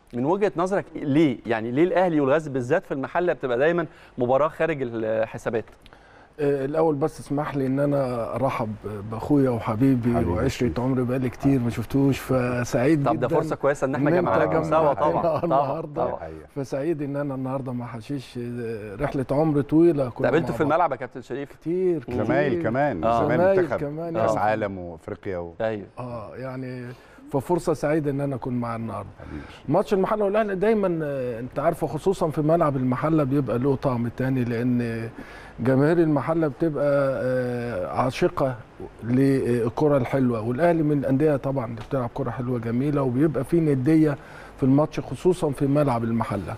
من وجهه نظرك ليه يعني ليه الاهلي والغزل بالذات في المحله بتبقى دايما مباراه خارج الحسابات آه، الاول بس اسمح لي ان انا ارحب باخويا وحبيبي حبيبي وعشره شريف. عمري بقالي كتير ما شفتوش فسعيد طب جدا ده فرصه كويسه ان احنا إن أنت جمعناكم سوا طبعا جمعتنا طبعا النهاردة. طبعا حقيقة. فسعيد ان انا النهارده ما حشيش آه، رحله عمر طويله كنا تقابلته مع في بعض. الملعب يا كابتن شريف كتير كتير زمايل كمان آه. زمايل زمايل منتخب كمان، كاس آه. عالم وافريقيا و... ايوه اه يعني ففرصه سعيده ان انا اكون معاه النهارده حبيبي. ماتش المحله والاهلي دايما آه، انت عارفه خصوصا في ملعب المحله بيبقى له طعم تاني لان جماهير المحله بتبقى آه، عاشقه للكره الحلوه والاهلي من الانديه طبعا اللي بتلعب كره حلوه جميله وبيبقى في نديه في الماتش خصوصا في ملعب المحله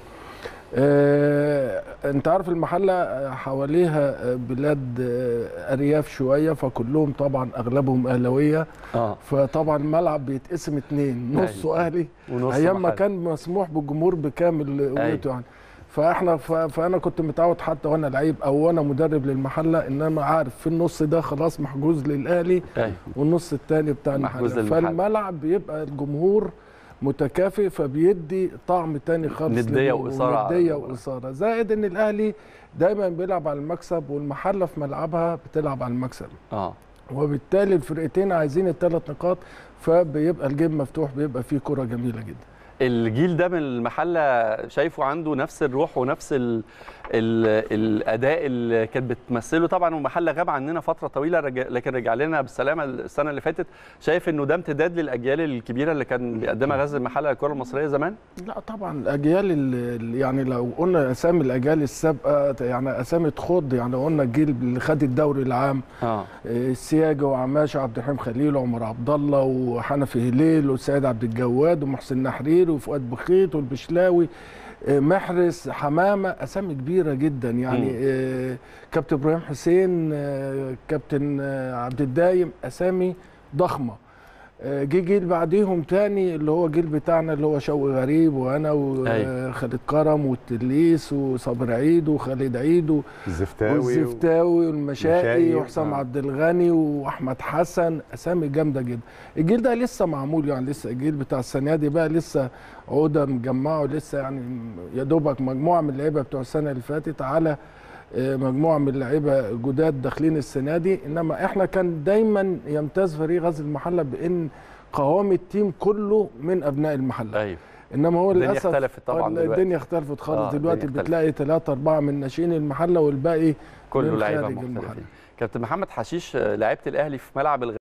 آه، انت عارف المحله آه، حواليها آه، بلاد آه، ارياف شويه فكلهم طبعا اغلبهم اهلاويه اه فطبعا الملعب بيتقسم اتنين نصه اهلي ونص ايام ما محل. كان مسموح بالجمهور بكامل قوته يعني فاحنا ف... فانا كنت متعود حتى وانا لعيب او وانا مدرب للمحله ان انا عارف في النص ده خلاص محجوز للاهلي ايوه والنص الثاني بتاع محجوز المحله للمحل. فالملعب بيبقى الجمهور متكافئ فبيدي طعم تاني خالص ندية لل- وإثارة على نديه المباراة. واثاره زائد ان الاهلي دايما بيلعب على المكسب والمحله في ملعبها بتلعب على المكسب اه وبالتالي الفرقتين عايزين الثلاث نقاط فبيبقى الجيم مفتوح بيبقى فيه كرة جميلة جدا الجيل ده من المحله شايفه عنده نفس الروح ونفس ال ال الاداء اللي كانت بتمثله طبعا والمحله غاب عننا فتره طويله رجع لكن رجع لنا بالسلامه السنه اللي فاتت شايف انه ده امتداد للاجيال الكبيره اللي كان بيقدمها غزل المحله للكره المصريه زمان لا طبعا الاجيال ال- يعني لو قلنا اسامي الاجيال السابقه يعني اسامي تخض يعني لو قلنا الجيل اللي خد الدوري العام اه آه، السياجه وعماشه وعبد الرحيم خليل وعمر عبد الله وحنفي هليل وسيد عبد الجواد ومحسن نحرير وفؤاد بخيت والبشلاوي آه، محرس حمامه اسامي كبيره جدا يعني مم. آه، كابتن ابراهيم حسين آه، كابتن آه، عبد الدايم اسامي ضخمه آه، جه جيل بعديهم تاني اللي هو جيل بتاعنا اللي هو شوقي غريب وانا أيوة. وخالد كرم والتليس وصابر عيد وخالد عيد و- الزفتاوي و... والزفتاوي والمشائي مشائي، وحسام آه. عبد الغني واحمد حسن اسامي جامده جدا الجيل ده لسه معمول يعني لسه الجيل بتاع السنه دي بقى لسه عوده مجمعه لسه يعني يا دوبك مجموعه من اللعيبه بتوع السنه اللي فاتت على آه، مجموعه من اللعيبه جداد داخلين السنه دي انما احنا كان دايما يمتاز فريق غزل المحله بان قوام التيم كله من ابناء المحله ايوه انما هو الدنيا للاسف اختلفت طبعا ال- دلوقتي. الدنيا اختلفت خالص آه، آه الدنيا دلوقتي اختلفت. بتلاقي ثلاثة أربعة من ناشئين المحلة والباقي كله من لعيبه خارج مختلفين المحلة. كابتن محمد حشيش آه، لعيبه الاهلي في ملعب الغ...